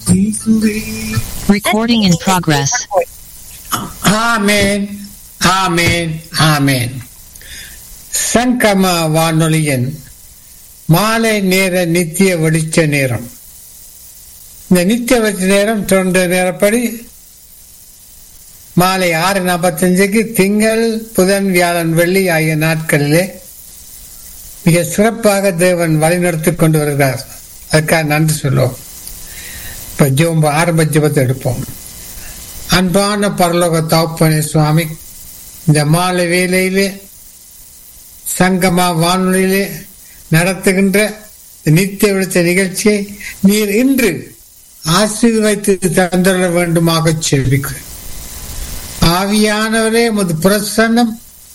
Recording in progress. ஆமேன் ஆமேன் ஆமேன் சங்கம வானொலியின் மாலை நேர நித்திய வெளிச்ச நேரம் இந்த நித்திய வெளிச்ச நேரம் தொடர்ந்த நேரப்படி மாலை ஆறு நாற்பத்தஞ்சுக்கு திங்கள் புதன் வியாழன் வெள்ளி ஆகிய நாட்களிலே மிக சிறப்பாக தேவன் வழிநடத்தி கொண்டு வருகிறார் அதுக்காக நன்றி சொல்லுவோம் இப்ப ஜோம்ப ஆரம்ப ஜெபத்தை எடுப்போம் அன்பான பரலோக தாப்பனே சுவாமி இந்த மாலை வேலையிலே சங்கமா வானொலியிலே நடத்துகின்ற இந்த நித்திய விழுத்த நிகழ்ச்சியை நீர் இன்று ஆசீர்வைத்து தந்துள்ள வேண்டுமாக செபிக்கிறேன் ஆவியானவரே உமது பிரசன்னம்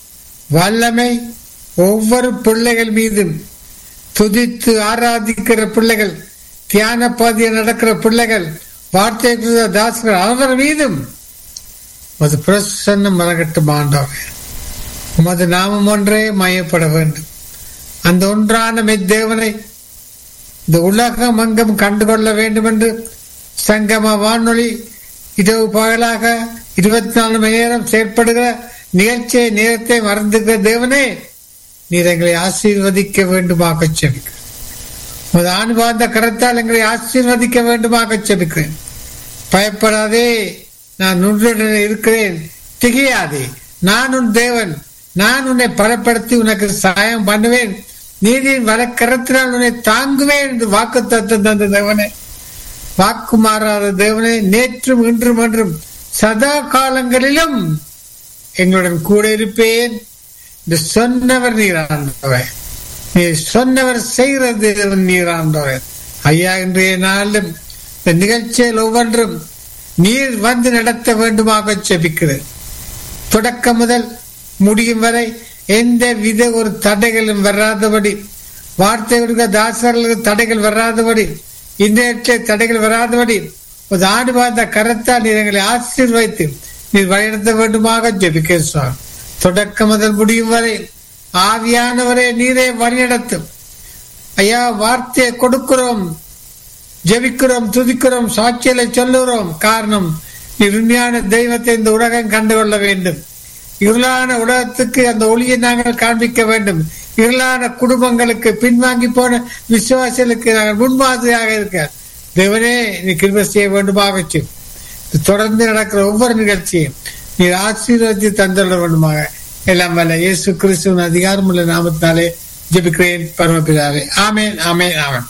வல்லமை ஒவ்வொரு பிள்ளைகள் மீதும் துதித்து ஆராதிக்கிற பிள்ளைகள் தியான பாதையில் நடக்கிற பிள்ளைகள் வார்த்தை தாசர்கள் அவர் மீதும் உமது பிரசன்னம் மறக்கட்டும் ஆண்டவர் உமது நாமம் ஒன்றே மையப்பட வேண்டும் அந்த ஒன்றான மெத்தேவனை இந்த உலகம் அங்கும் கண்டுகொள்ள வேண்டும் என்று சங்கம வானொலி இரவு பகலாக இருபத்தி நாலு மணி நேரம் செயற்படுகிற நிகழ்ச்சியை நேரத்தை மறந்துகிற தேவனே நீர் எங்களை ஆசீர்வதிக்க வேண்டுமாக செபிக்கிறேன் உமது ஆணுபார்ந்த கரத்தால் எங்களை ஆசீர்வதிக்க வேண்டுமாக செபிக்கிறேன் பயப்படாதே நான் உன்னுடன் இருக்கிறேன் திகையாதே நான் உன் தேவன் நான் உன்னை பலப்படுத்தி உனக்கு சாயம் பண்ணுவேன் நீதியின் வழக்கரத்தினால் உன்னை தாங்குவேன் என்று வாக்கு தத்துவம் தந்த தேவனே வாக்கு மாறாத தேவனே நேற்றும் இன்றும் என்றும் சதா காலங்களிலும் எங்களுடன் கூட இருப்பேன் என்று சொன்னவர் நீராண்டவர் நீ சொன்னவர் செய்கிற தேவன் நீராண்டவர் ஐயா இன்றைய நாளிலும் இந்த நிகழ்ச்சியில் ஒவ்வொன்றும் நீர் வந்து நடத்த வேண்டுமாக செபிக்கிறேன் தொடக்கம் முதல் முடியும் வரை எந்த வித ஒரு தடைகளும் வராதபடி வார்த்தை கொடுக்க தாசர்களுக்கு தடைகள் வராதபடி இன்றைய தடைகள் வராதபடி ஒரு ஆண்டு பார்த்த கரத்தால் நீர் எங்களை ஆசீர்வைத்து நீர் வழிநடத்த வேண்டுமாக ஜெபிக்க சுவாமி தொடக்கம் முதல் முடியும் வரை ஆவியானவரே நீரே வழிநடத்தும் ஐயா வார்த்தையை கொடுக்கிறோம் ஜெபிக்கிறோம் துதிக்கிறோம் சாட்சியலை சொல்லுகிறோம் காரணம் நீர் உண்மையான தெய்வத்தை இந்த உலகம் கண்டுகொள்ள வேண்டும் இருளான உலகத்துக்கு அந்த ஒளியை நாங்கள் காண்பிக்க வேண்டும் இருளான குடும்பங்களுக்கு பின்வாங்கி போன விசுவாசிகளுக்கு நாங்கள் முன்மாதிரியாக இருக்க தேவனே நீ கிருப செய்ய வேண்டுமாக செய்யும். தொடர்ந்து நடக்கிற ஒவ்வொரு நிகழ்ச்சியும் நீர் ஆசீர்வதி தந்துள்ள வேண்டுமாக எல்லாம் வல்ல இயேசு கிறிஸ்துவின் அதிகாரம் உள்ள நாமத்தினாலே ஜெபிக்கிறேன் பரமபிதாவே ஆமேன் ஆமேன் ஆமேன்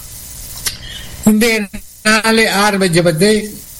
இன்றைய நாளை ஆரம்ப ஜெபத்தை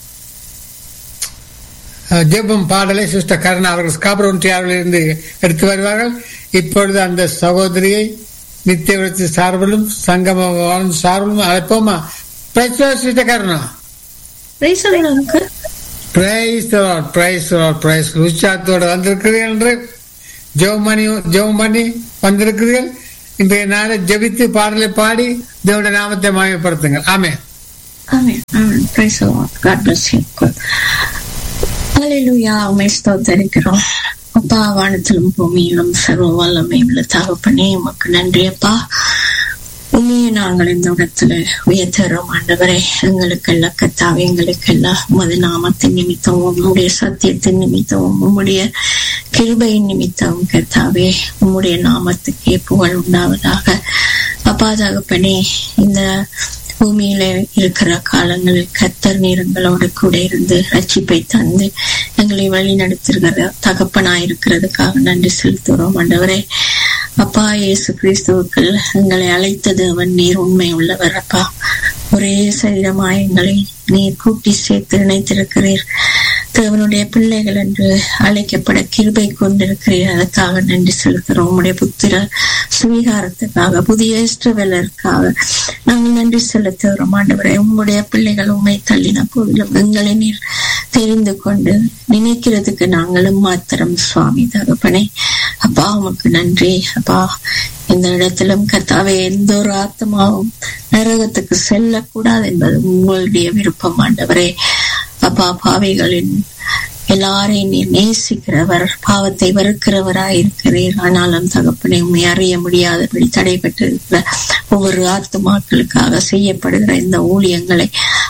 அஹ், ஜெபம் பாடலை சிஸ்டர் கருணா அவர்கள் ஸ்காபரோன்றியாவில் இருந்து எடுத்து வருவார்கள் இப்பொழுது அந்த சகோதரியை நித்திய விருத்தி சார்பிலும் சங்கம வாழ்ந்து சார்பிலும் அழைப்போமா sister Karuna Praise the Lord, uncle. Praise praise praise உற்சாகத்தோடு வந்திருக்கிறீர்கள் என்று ஜெபம் பண்ணி ஜெபம் பண்ணி வந்திருக்கிறீர்கள் இன்றைய நாளை ஜெபித்து பாடலை பாடி தேவனுடைய நாமத்தை மாயப்படுத்துங்கள் ஆமே Amen. Amen. Praise the Lord. God bless you. uncle. Hallelujah. உம்மை ஸ்தோத்தரிக்கிறோம் அப்பா வானத்திலும் பூமியிலும் சர்வ வல்லமை உள்ள தகப்பனே உமக்கு நன்றி அப்பா உண்மையை நாங்கள் இந்த இடத்துல உயர்த்தரோம் ஆண்டவரே எங்களுக்கெல்லாம் கத்தாவே எங்களுக்கெல்லாம் உமது நாமத்தின் நிமித்தம் உம்முடைய சத்தியத்தின் நிமித்தம் உம்முடைய கிருபையின் நிமித்தம் கத்தாவே உம்முடைய நாமத்துக்கே புகழ் உண்டாவதாக அப்பா தகப்பனே இந்த பூமியில இருக்கிற காலங்களில் கத்தர் நீரங்களோடு கூட இருந்து ரட்சிப்பை தந்து எங்களை வழி நடத்துகிற தகப்பனாயிருக்கிறதுக்காக நன்றி செலுத்துகிறோம் ஆண்டவரே அப்பா இயேசு கிறிஸ்துவுக்கு எங்களை அழைத்தது அவன் நீர் உண்மை உள்ளவர் அப்பா ஒரே சரீரமாய் எங்களை நீர் கூட்டி சேர்த்து இணைத்திருக்கிறீர் தேவனுடைய பிள்ளைகள் என்று அழைக்கப்பட கிருபை கொண்டிருக்கிறீர் அதற்காக நன்றி செலுத்துகிறோம் உம்முடைய புத்திர சுவீகாரத்துக்காக புதிய இஷ்டவேலருக்காக நாங்கள் நன்றி செலுத்துகிறோம் ஆண்டவரே உம்முடைய பிள்ளைகள் உண்மை தள்ளின போதிலும் எங்களை நீர் தெரிந்து கொண்டு நினைக்கிறதுக்கு நாங்களும் மாத்திரம் சுவாமி தகப்பனே அப்பா உமக்கு நன்றி அப்பா இந்த இடத்திலும் கர்த்தாவே எந்த ஒரு ஆத்மாவும் நரகத்துக்கு செல்லக்கூடாது என்பது உங்களுடைய விருப்பம் ஆண்டவரே அப்பா பாவிகளின் எல்லாரையும் நீர் நேசிக்கிறவர் பாவத்தை வெறுக்கிறவராயிருக்கிறீர் ஆனாலும் தகப்பனை உண்மை அறிய முடியாதபடி தடைபட்டிருக்கிற ஒவ்வொரு ஆத்துமாக்களுக்காக செய்யப்படுகிற இந்த ஊழியங்களை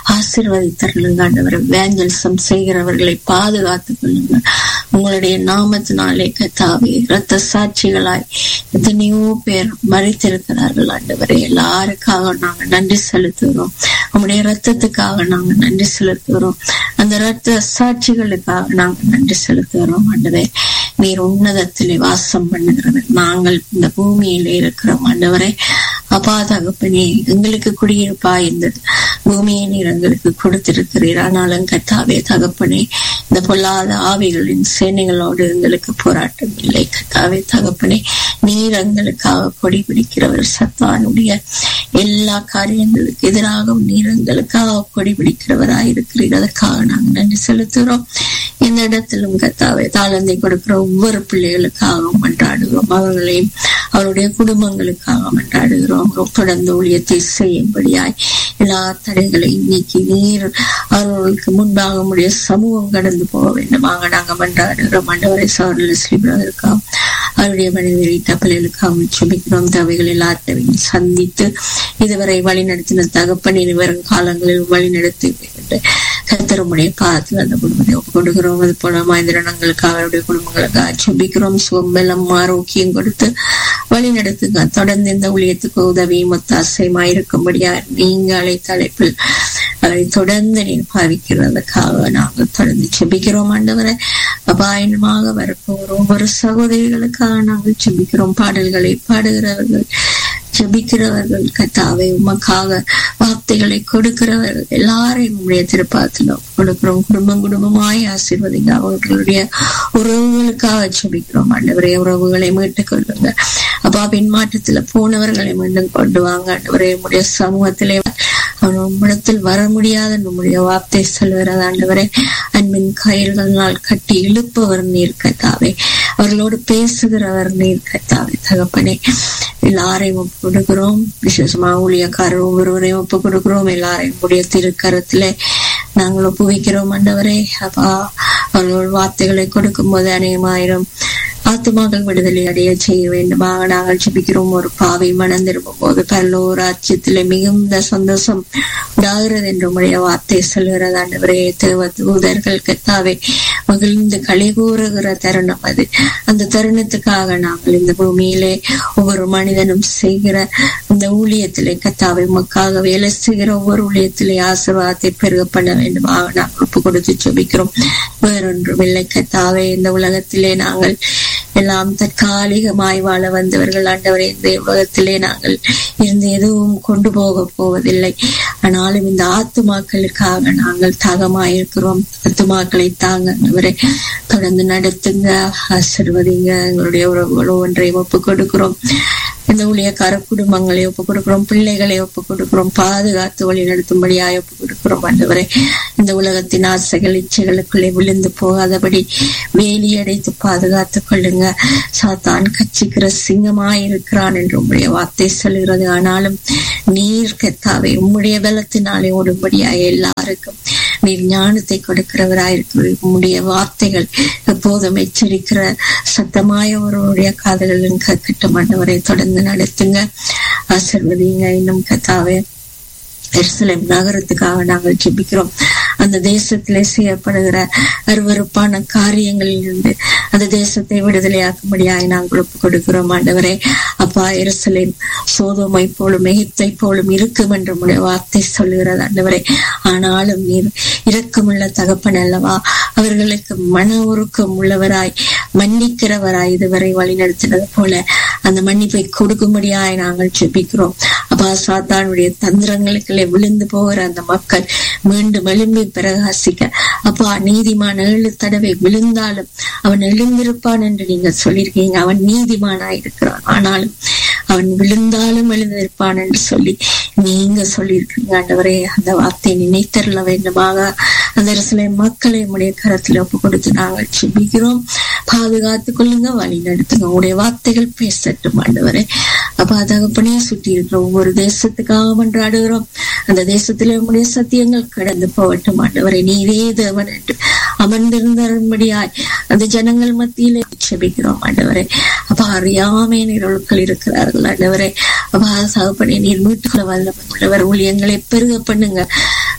ஆசீர்வதித்தருளுங்க ஆண்டவரை வேஞ்சல்சம் செய்கிறவர்களை பாதுகாத்துக் கொள்ளுங்க உங்களுடைய நாமத்தினாலே கத்தாவே இரத்த சாட்சிகளாய் எத்தனையோ பேர் மறைத்திருக்கிறார்கள் ஆண்டவரே எல்லாருக்காக நாங்க நன்றி செலுத்துகிறோம் உங்களுடைய ரத்தத்துக்காக நாங்க நன்றி செலுத்துகிறோம் அந்த ரத்த சாட்சிகளுக்காக நாங்க நன்றி செலுத்துகிறோம் ஆண்டவரே நீர் உன்னதத்திலே வாசம் பண்ணுகிறவர் நாங்கள் இந்த பூமியிலே இருக்கிறோம் ஆண்டவரே அப்பா தகப்பனே எங்களுக்கு குடியிருப்பா இருந்தது பூமியை நீர் எங்களுக்கு கொடுத்திருக்கிறீர் ஆனாலும் கத்தாவே தகப்பனே இந்த பொல்லாத ஆவிகளின் சேனைகளோடு எங்களுக்கு போராட்டம் இல்லை கத்தாவே தகப்பனே நீர் எங்களுக்காக கொடி பிடிக்கிறவர் சத்தானுடைய எல்லா காரியங்களுக்கு எதிராகவும் நீர் எங்களுக்காக கொடி பிடிக்கிறவராய் இருக்கிறீர் அதற்காக நாங்கள் நன்றி செலுத்துகிறோம் இந்த இடத்திலும் கத்தாவே தாளந்தை கொடுக்கிற ஒவ்வொரு பிள்ளைகளுக்காகவும் மன்றாடுகிறோம் அவர்களையும் அவருடைய குடும்பங்களுக்காக மன்றாடுகிறோம் தொடர்ந்து ஊழியத்தை செய்யும்படியாய் எல்லா தடைகளையும் நீக்கி நீர் அவர்களுக்கு முன்பாக முடிய சமூகம் கடந்து போக வேண்டுமாக நாங்கள் மன்றாடுகிறோம் மண்டவரை சார்பில் ஸ்ரீபிரதற்காக அவருடைய மனைவி பிள்ளைகளுக்காக சுமிக்கிறோம் தேவைகள் எல்லாத்தையும் சந்தித்து இதுவரை வழிநடத்தின தகப்பனின் வரும் காலங்களில் வழிநடத்தி கத்தரமுடைய பாதத்தில் அந்த குடும்பத்தை ஒப்பு கொடுக்கிறோம் அது போல மந்திரணங்களுக்கு அவருடைய குடும்பங்களுக்காக சுபிக்கிறோம் சுகம்பலம் ஆரோக்கியம் கொடுத்து வழி நடத்துங்க தொடர்ந்து இந்த ஊழியத்துக்கு உதவியும் ஒத்தாசையுமா இருக்கும்படியா நீங்க அழைத்த அழைப்பில் அவரை தொடர்ந்து நீர் பாவிக்கிறதுக்காக நாங்கள் தொடர்ந்து செபிக்கிறோம் ஆண்டவரை அபாயனமாக வரப்போகிற ஒவ்வொரு சகோதரிகளுக்காக நாங்கள் செபிக்கிறோம் பாடல்களை பாடுகிறவர்கள் ஜபிக்கிறவர்கள் கத்தாவை உமக்காக வார்த்தைகளை கொடுக்கிறவர்கள் எல்லாரையும் உடைய திருப்பாத்துல கொடுக்கிறோம் குடும்பம் குடும்பமாய் ஆசீர்வதிங்க அவர்களுடைய உறவுகளுக்காக ஜபிக்கிறோம் ஆண்டவரே உறவுகளை மீட்டுக் கொள்ளுங்க அப்பா பின்மாற்றத்துல போனவர்களை மீண்டும் கொண்டு வாங்க ஆண்டவரே உடைய சமூகத்திலே அவன் உம்மிடத்தில் வர முடியாத நம்முடைய வார்த்தை சொல்கிறது ஆண்டவரே அன்பின் கயில்களினால் கட்டி இழுப்பவர் நீர் கத்தாவே அவர்களோடு பேசுகிறவர் நீர் கத்தாவே தகப்பனே எல்லாரையும் ஒப்பு கொடுக்கிறோம் விசேஷமா ஊழியக்காரர் ஒவ்வொருவரையும் ஒப்பு கொடுக்கிறோம் எல்லாரையும் உடைய திருக்கரத்திலே நாங்கள் ஒப்புவிக்கிறோம் ஆண்டவரே அப்பா அவர்கள் வார்த்தைகளை கொடுக்கும் போது அநேகமாயிரம் ஆத்துமாக்கள் விடுதலை அடைய செய்ய வேண்டுமாக நாங்கள் ஜபிக்கிறோம் ஒரு பாவை மனம் திரும்பும் போது பல்லோர் ராஜ்யத்திலே மிகுந்த சந்தோஷம் உண்டாகிறது என்று உடைய வார்த்தை சொல்கிறது ஆண்டவரே தேவ தூதர்கள் கத்தாவே மகிழ்ந்து களி கூறுகிற தருணம் அது அந்த தருணத்துக்காக நாங்கள் இந்த பூமியிலே ஒவ்வொரு மனிதனும் செய்கிற இந்த ஊழியத்திலே கத்தாவை மக்காக வேலை செய்கிற ஒவ்வொரு ஊழியத்திலே ஆசீர்வாதத்தை பெருக பண்ண வேண்டுமாக நாங்கள் ஒப்பு கொடுத்து ஜபிக்கிறோம் வேறொன்றும் இல்லை கத்தாவே இந்த உலகத்திலே நாங்கள் எல்லாம் தற்காலிகமாய் வாழ வந்தவர்கள் ஆண்டவரே இந்த உலகத்திலே நாங்கள் இருந்து எதுவும் கொண்டு போக போவதில்லை ஆனாலும் இந்த ஆத்துமாக்களுக்காக நாங்கள் தாகமாயிருக்கிறோம் ஆத்துமாக்களை தாங்க ஆண்டவரே தொடர்ந்து நடத்துங்க ஆசிர்வதிங்க எங்களுடைய உறவுகளோ ஒன்றையும் ஒப்பு கொடுக்கிறோம் இந்த ஊழியக்கார குடும்பங்களை ஒப்பு கொடுக்கிறோம் பிள்ளைகளை ஒப்பு கொடுக்கிறோம் பாதுகாத்து வழி நடத்தும்படியாய் ஒப்பு கொடுக்கிறோம் ஆண்டவரே இந்த உலகத்தின் ஆசைகள் இச்சைகளுக்குள்ளே விழுந்து போகாதபடி வேலி அடைத்து பாதுகாத்துக் கொள்ளுங்க சாத்தான் கச்சிக்கிற சிங்கமாய் இருக்கிறான் என்று உங்களுடைய வார்த்தை சொல்கிறது ஆனாலும் நீர் கத்தாவே உம்முடைய பலத்தினாலே ஓடும்படியாய் எல்லாருக்கும் நீர் ஞானத்தை கொடுக்கிறவராயிருக்கிற உம்முடைய வார்த்தைகள் எப்போதும் எச்சரிக்கிற சத்தமாய ஒருவருடைய காதலிலும் கற்கட்ட மாட்டவரை தொடர்ந்து நடத்துங்க ஆசிர்வதிங்க இன்னும் கத்தாவே எருசலேம் நகரத்துக்காக நாங்கள் ஜெபிக்கிறோம் அந்த தேசத்திலே செய்யப்படுகிற அருவறுப்பான காரியங்களில் இருந்து அந்த தேசத்தை விடுதலையாக்கும்படியாய் நாங்கள் ஒப்பு கொடுக்கிறோம் ஆண்டவரே அப்பா எருசலேம் சோதோமை போலும் எகிப்தை போலும் இருக்கும் என்று உடைய வார்த்தை சொல்லுகிறது ஆண்டவரே ஆனாலும் நீர் இரக்கமுள்ள தகப்பன் அல்லவா அவர்களுக்கு மன உருக்கம் உள்ளவராய் மன்னிக்கிறவராய் இதுவரை வழி நடத்தினது போல அந்த மன்னிப்பை கொடுக்கும்படியாய் நாங்கள் ஜெபிக்கிறோம் அப்பா சாத்தானுடைய தந்திரங்களுக்குள்ளே விழுந்து போகிற அந்த மக்கள் மீண்டும் எழும்பி பிரகாசிக்க அப்பா நீதிமான் ஏழு தடவை விழுந்தாலும் அவன் எழுந்திருப்பான் என்று நீங்க சொல்லியிருக்கீங்க அவன் நீதிமானாய் இருக்கிறான் ஆனாலும் அவன் விழுந்தாலும் எழுந்திருப்பான் என்று சொல்லி நீங்க சொல்லியிருக்கீங்க ஆண்டவரே அந்த வார்த்தையை நினைத்தருள வேண்டுமாக அந்த சில மக்களை உடைய கரத்தில் ஒப்பு கொடுத்து நாங்கள் செபிக்கிறோம் பாதுகாத்துக் கொள்ளுங்க வழி நடத்துங்க உங்களுடைய வார்த்தைகள் பேசட்டும் ஆண்டவரே அப்ப தகப்பனே சுற்றி இருக்கிற ஒவ்வொரு தேசத்துக்காக மன்றாடுகிறோம் அந்த தேசத்திலே உங்களுடைய சத்தியங்கள் கடந்து போகட்டும் ஆண்டவரை நீரே தேவன் என்று அமர்ந்திருந்தபடியாய் அந்த ஜனங்கள் மத்தியிலே செபிக்கிறோம் ஆண்டவரே அப்ப அறியாமை நிரலுக்கள் இருக்கிறார்கள் ஆண்டவரே அப்பா சகப்பனே நீர் மீட்டுக்குள்ள வல்லவர் உள்ளவர் ஊழியங்களை பெருக பண்ணுங்க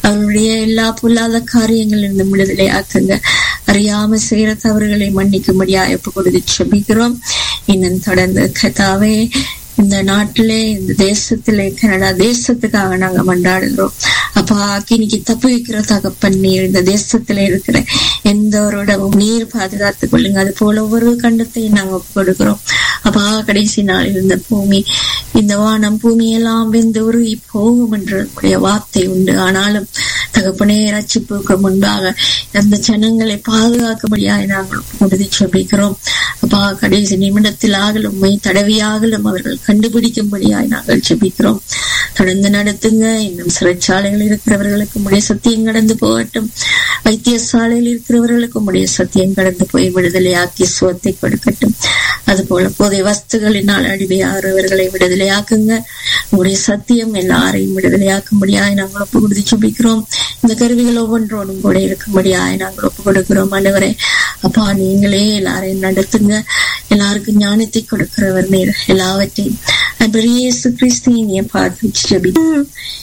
அவருடைய எல்லா பொல்லாத காரியங்களிலிருந்து விடுதலை ஆக்குங்க அறியாம செய்யற தவறுகளை மன்னிக்கும்படியா எப்ப கொடுத்து செபிக்கிறோம் இன்னும் தொடர்ந்து கதாவே இந்த நாட்டிலே இந்த தேசத்திலே கனடா தேசத்துக்காக நாங்க மன்றாடுகிறோம் அப்பா அக்கினிக்கு தப்பு வைக்கிற தகப்பன் நீர் இந்த தேசத்துல இருக்கிற எந்த ஒரு இடமும் நீர் பாதுகாத்துக் கொள்ளுங்க அது போல ஒவ்வொரு கண்டத்தையும் நாங்க ஒப்புக் கொடுக்கிறோம் அப்பா கடைசி நாளில் இந்த பூமி இந்த வானம் பூமி எல்லாம் வெந்து உருகி போகும் என்று உடைய வார்த்தை உண்டு ஆனாலும் தகப்பனே ரட்சிப்புக்கு முன்பாக அந்த ஜனங்களை பாதுகாக்கும்படியாக நாங்கள் உறுதி சொல்லிக்கிறோம் அப்பா கடைசி நிமிடத்தில் ஆகலும் மை தடவியாகலும் அவர்கள் கண்டுபிடிக்கும்படியாய் நாங்கள் ஜெபிக்கிறோம் தொடர்ந்து நடத்துங்க இன்னும் சிறைச்சாலைகள் இருக்கிறவர்களுக்கு உடைய சத்தியம் கடந்து போகட்டும் வைத்தியசாலையில் இருக்கிறவர்களுக்கு உடைய சத்தியம் கடந்து போய் விடுதலையாக்கி சுவத்தை கொடுக்கட்டும் அது போல போதை வஸ்துகளினால் அடிமையாகிறவர்களை விடுதலையாக்குங்க உங்களுடைய சத்தியம் எல்லாரையும் விடுதலையாக்கும்படியாய் நாங்கள் ஒப்பு கொடுத்து சுபிக்கிறோம் இந்த கருவிகள் ஒவ்வொன்றோடும் கூட இருக்கும்படியாய் நாங்கள் ஒப்பு கொடுக்கிறோம் ஆண்டவரே அப்பா நீங்களே எல்லாரையும் நடத்துங்க எல்லாருக்கும் ஞானத்தை கொடுக்கிறவர் நீர் எல்லாவற்றையும் அன்பர் இயேசு கிறிஸ்து இனிய பார்த்து ஜெபி